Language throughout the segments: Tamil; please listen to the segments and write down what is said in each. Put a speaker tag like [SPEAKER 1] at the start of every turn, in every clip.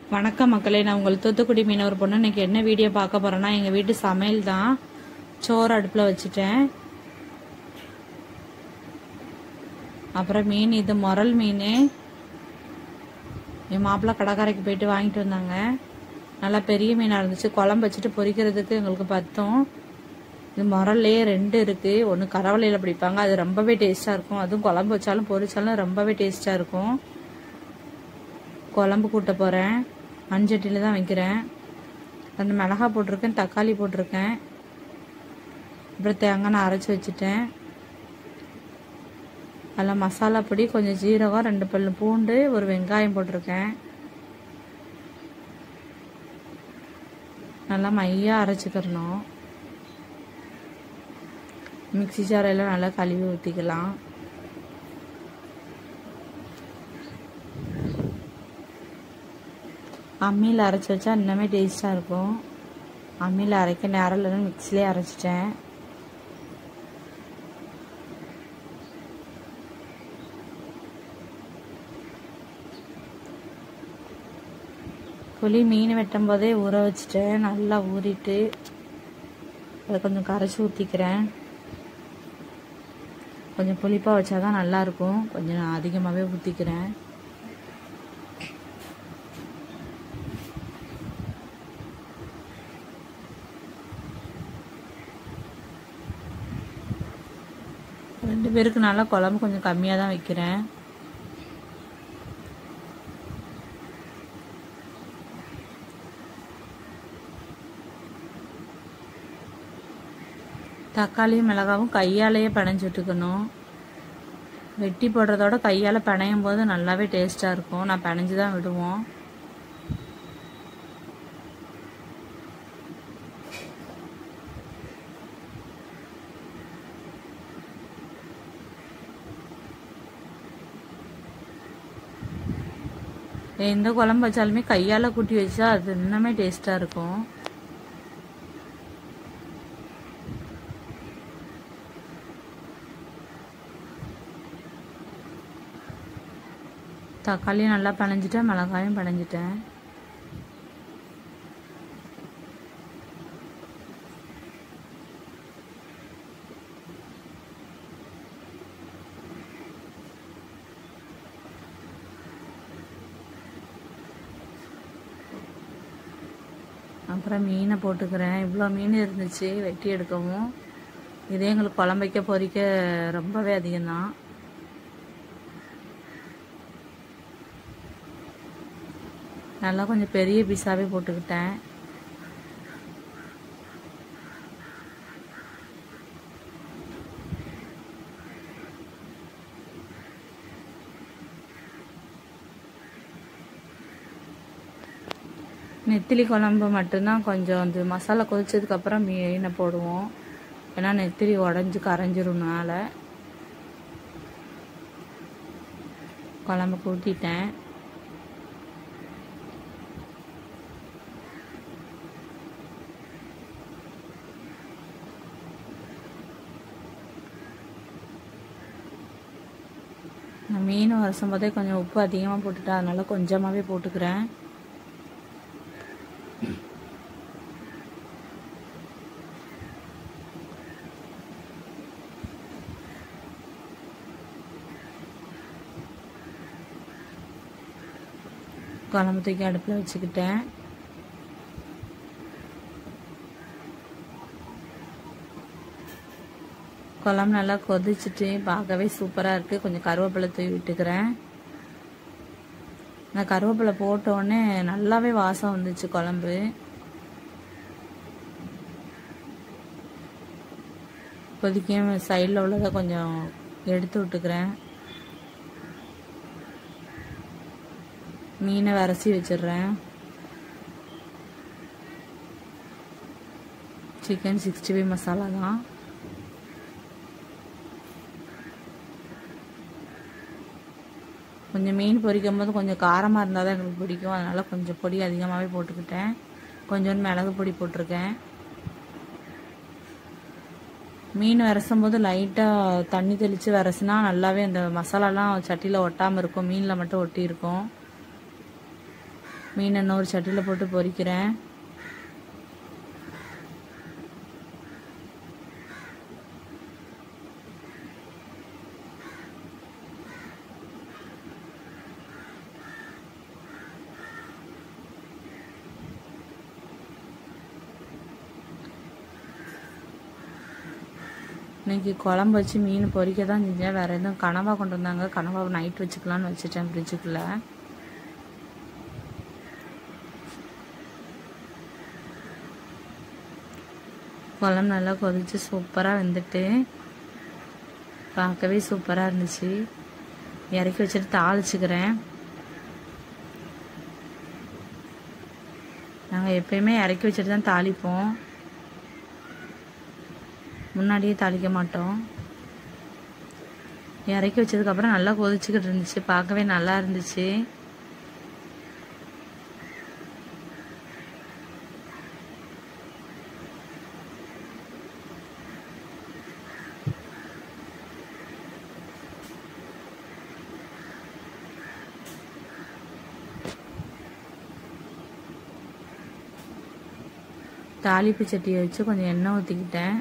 [SPEAKER 1] வணக்கம் மக்களே நான் உங்கள் தூத்துக்குடி மீனவர் பொண்ணு இன்னைக்கு என்ன வீடியோ பார்க்க போறேன்னா எங்கள் வீட்டு சமையல் தான் சோறு அடுப்பில் வச்சுட்டேன் அப்புறம் மீன் இது முரல் மீன் என் மாப்பிள்ளை கடைக்காரைக்கு போயிட்டு வாங்கிட்டு வந்தாங்க நல்லா பெரிய மீனாக இருந்துச்சு குழம்பு வச்சுட்டு பொரிக்கிறதுக்கு எங்களுக்கு பத்தும் இது முரல்லையே ரெண்டு இருக்கு ஒன்று கரவலையில் பிடிப்பாங்க அது ரொம்பவே டேஸ்ட்டாக இருக்கும் அதுவும் குழம்பு வச்சாலும் பொரிச்சாலும் ரொம்பவே டேஸ்ட்டாக இருக்கும் குழம்பு கூட்ட போகிறேன் மண்சட்டியில் தான் வைக்கிறேன் ரெண்டு மிளகாய் போட்டிருக்கேன் தக்காளி போட்டிருக்கேன் அப்புறம் தேங்காய் நான் அரைச்சி வச்சுட்டேன் அதில் மசாலா பொடி கொஞ்சம் ஜீரகம் ரெண்டு பல்லு பூண்டு ஒரு வெங்காயம் போட்டிருக்கேன் நல்லா மையாக அரைச்சிக்கிறணும் மிக்சி ஜாரெல்லாம் நல்லா கழுவி ஊற்றிக்கலாம் அம்மியில் அரைச்சி வச்சா இன்னுமே டேஸ்ட்டாக இருக்கும் அம்மியில் அரைக்க நேரம் இல்லைன்னு மிக்சிலே அரைச்சிட்டேன் புளி மீன் வெட்டும் போதே ஊற வச்சுட்டேன் நல்லா ஊறிட்டு அதை கொஞ்சம் கரைச்சி ஊற்றிக்கிறேன் கொஞ்சம் புளிப்பாக வச்சா தான் நல்லாயிருக்கும் கொஞ்சம் நான் அதிகமாகவே ஊற்றிக்கிறேன் ரெண்டு பேருக்கு நல்லா குழம்பு கொஞ்சம் கம்மியாக தான் வைக்கிறேன் தக்காளியும் மிளகாவும் கையாலேயே பிணைஞ்சு விட்டுக்கணும் வெட்டி போடுறதோட கையால் பிணையும் போது நல்லாவே டேஸ்ட்டாக இருக்கும் நான் பிணைஞ்சு தான் விடுவோம் எந்த குழம்பு வச்சாலுமே கையால் கூட்டி வச்சா அது இன்னுமே டேஸ்ட்டாக இருக்கும் தக்காளியும் நல்லா பிணைஞ்சிட்டேன் மிளகாயும் பிணைஞ்சிட்டேன் அப்புறம் மீனை போட்டுக்கிறேன் இவ்வளோ மீன் இருந்துச்சு வெட்டி எடுக்கவும் இதே எங்களுக்கு குழம்பு வைக்க பொரிக்க ரொம்பவே அதிகம்தான் நல்லா கொஞ்சம் பெரிய பீஸாவே போட்டுக்கிட்டேன் நெத்திலி குழம்பு மட்டும்தான் கொஞ்சம் அந்த மசாலா கொதிச்சதுக்கப்புறம் மீனை போடுவோம் ஏன்னா நெத்திலி உடஞ்சி கரைஞ்சிரும்னால குழம்பு கூட்டிட்டேன் நான் மீன் வரசும் போதே கொஞ்சம் உப்பு அதிகமாக போட்டுட்டேன் அதனால கொஞ்சமாகவே போட்டுக்கிறேன் குழம்பு தூக்கி அடுப்பில் வச்சுக்கிட்டேன் குழம்பு நல்லா கொதிச்சுட்டு பார்க்கவே சூப்பராக இருக்குது கொஞ்சம் கருவேப்பிலை தூவி விட்டுக்கிறேன் அந்த கருவேப்பிலை போட்ட உடனே நல்லாவே வாசம் வந்துச்சு குழம்பு கொதிக்கும் சைடில் உள்ளதை கொஞ்சம் எடுத்து விட்டுக்கிறேன் மீனை வரைச்சி வச்சிடுறேன் சிக்கன் சிக்ஸ்டி ஃபைவ் மசாலா தான் கொஞ்சம் மீன் பொரிக்கும் போது கொஞ்சம் காரமாக இருந்தால் தான் எங்களுக்கு பிடிக்கும் அதனால் கொஞ்சம் பொடி அதிகமாகவே போட்டுக்கிட்டேன் கொஞ்சோண்டு மிளகு பொடி போட்டிருக்கேன் மீன் விரசும் போது லைட்டாக தண்ணி தெளித்து விரசுனா நல்லாவே அந்த மசாலாலாம் சட்டியில் ஒட்டாமல் இருக்கும் மீனில் மட்டும் ஒட்டி இருக்கும் மீன் இன்னொரு சட்டியில் போட்டு பொரிக்கிறேன் இன்னைக்கு குழம்பு வச்சு மீன் பொரிக்க தான் செஞ்சேன் வேறு எதுவும் கனவா கொண்டு வந்தாங்க கனவா நைட் வச்சுக்கலான்னு வச்சுட்டேன் ஃப்ரிட்ஜுக்குள்ளே குழம்பு நல்லா கொதிச்சு சூப்பராக வெந்துட்டு பார்க்கவே சூப்பராக இருந்துச்சு இறக்கி வச்சுட்டு தாளிச்சுக்கிறேன் நாங்கள் எப்பயுமே இறக்கி வச்சுட்டு தான் தாளிப்போம் முன்னாடியே தாளிக்க மாட்டோம் இறக்கி வச்சதுக்கப்புறம் நல்லா கொதிச்சுக்கிட்டு இருந்துச்சு பார்க்கவே நல்லா இருந்துச்சு தாளிப்பு சட்டியை வச்சு கொஞ்சம் எண்ணெய் ஊற்றிக்கிட்டேன்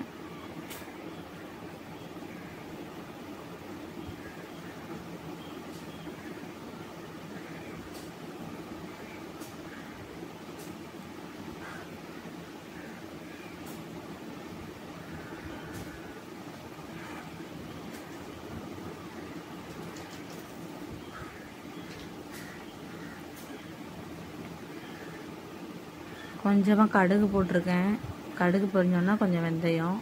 [SPEAKER 1] கொஞ்சமாக கடுகு போட்டிருக்கேன் கடுகு பொரிஞ்சோன்னா கொஞ்சம் வெந்தயம்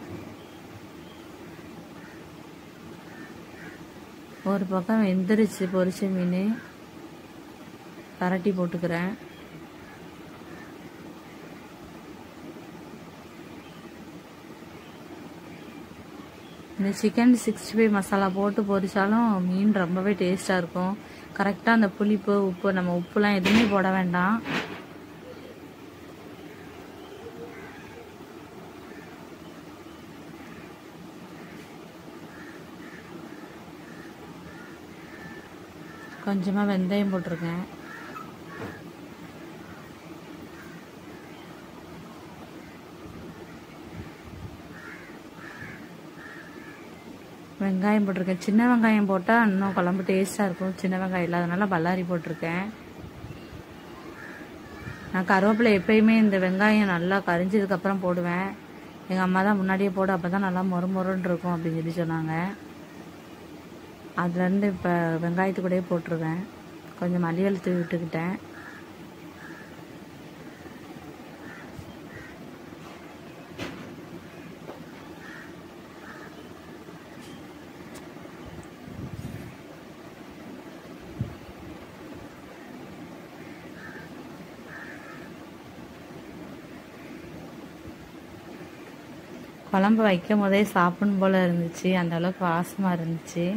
[SPEAKER 1] ஒரு பக்கம் வெந்துருச்சு பொரிச்ச மீன் பரட்டி போட்டுக்கிறேன் இந்த சிக்கன் சிக்ஸ்டி ஃபைவ் மசாலா போட்டு பொரிச்சாலும் மீன் ரொம்பவே டேஸ்ட்டாக இருக்கும் கரெக்டாக அந்த புளிப்பு உப்பு நம்ம உப்புலாம் எதுவுமே போட வேண்டாம் கொஞ்சமாக வெந்தயம் போட்டிருக்கேன் வெங்காயம் போட்டிருக்கேன் சின்ன வெங்காயம் போட்டால் இன்னும் குழம்பு டேஸ்ட்டாக இருக்கும் சின்ன வெங்காயம் இல்லாதனால பல்லாரி போட்டிருக்கேன் நான் கருவேப்பிலை எப்பயுமே இந்த வெங்காயம் நல்லா கரிஞ்சதுக்கப்புறம் போடுவேன் எங்கள் அம்மா தான் முன்னாடியே போடு அப்போ தான் நல்லா மொறு மொறுன்னு இருக்கும் அப்படின்னு சொல்லி சொன்னாங்க அதுலேருந்து இப்போ வெங்காயத்து கூடயே போட்டிருக்கேன் கொஞ்சம் மல்லிகள் தூவி விட்டுக்கிட்டேன் குழம்பு வைக்கும் போதே சாப்பிடணும் போல இருந்துச்சு அந்த அளவுக்கு வாசமாக இருந்துச்சு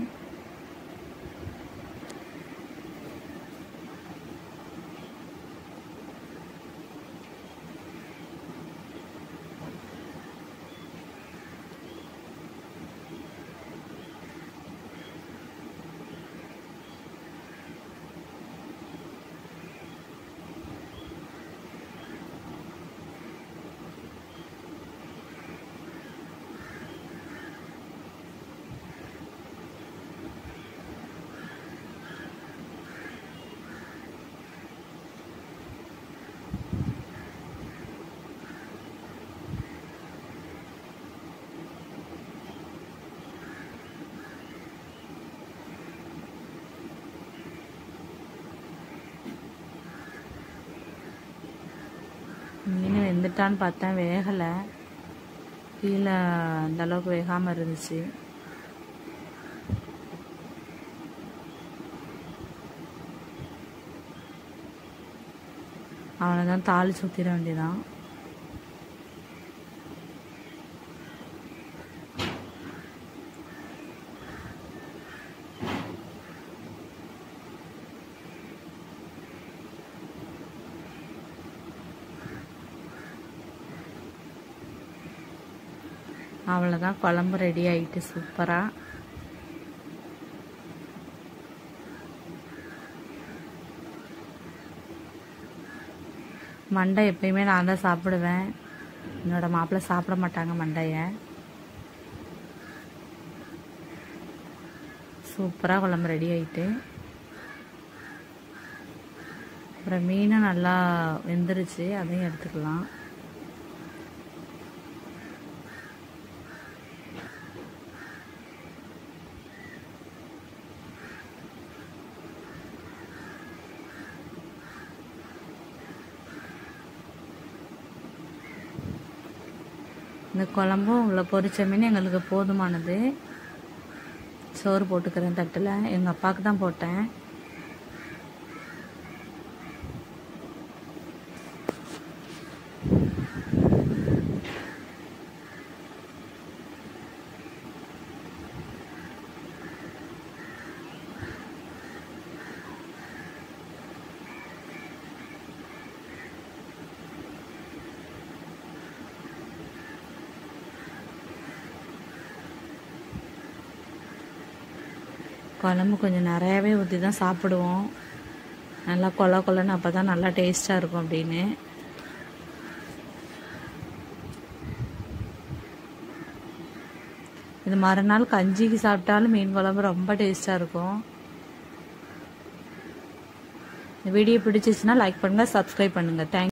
[SPEAKER 1] மீன் வெந்துட்டான்னு பார்த்தேன் வேகலை கீழே அந்த அளவுக்கு வேகாமல் இருந்துச்சு அவ்வளோதான் தாளிச்சு ஊற்றிட வேண்டியதான் அவ்வளோதான் குழம்பு ரெடி ஆயிட்டு சூப்பராக மண்டை எப்பயுமே நான் தான் சாப்பிடுவேன் என்னோட மாப்பிள்ளை சாப்பிட மாட்டாங்க மண்டையை சூப்பராக குழம்பு ரெடி ஆயிட்டு அப்புறம் மீனும் நல்லா வெந்துருச்சு அதையும் எடுத்துக்கலாம் இந்த குழம்பும் உள்ள பொரிச்ச மீன் எங்களுக்கு போதுமானது சோறு போட்டுக்கிறேன் தட்டில் எங்கள் அப்பாவுக்கு தான் போட்டேன் குழம்பு கொஞ்சம் நிறையாவே ஊற்றி தான் சாப்பிடுவோம் நல்லா கொல கொலன்னு அப்போ தான் நல்லா டேஸ்ட்டாக இருக்கும் அப்படின்னு இது மறுநாள் கஞ்சிக்கு சாப்பிட்டாலும் மீன் குழம்பு ரொம்ப டேஸ்ட்டாக இருக்கும் இந்த வீடியோ பிடிச்சிச்சுன்னா லைக் பண்ணுங்கள் சப்ஸ்கிரைப் பண்ணுங்கள் தேங்க்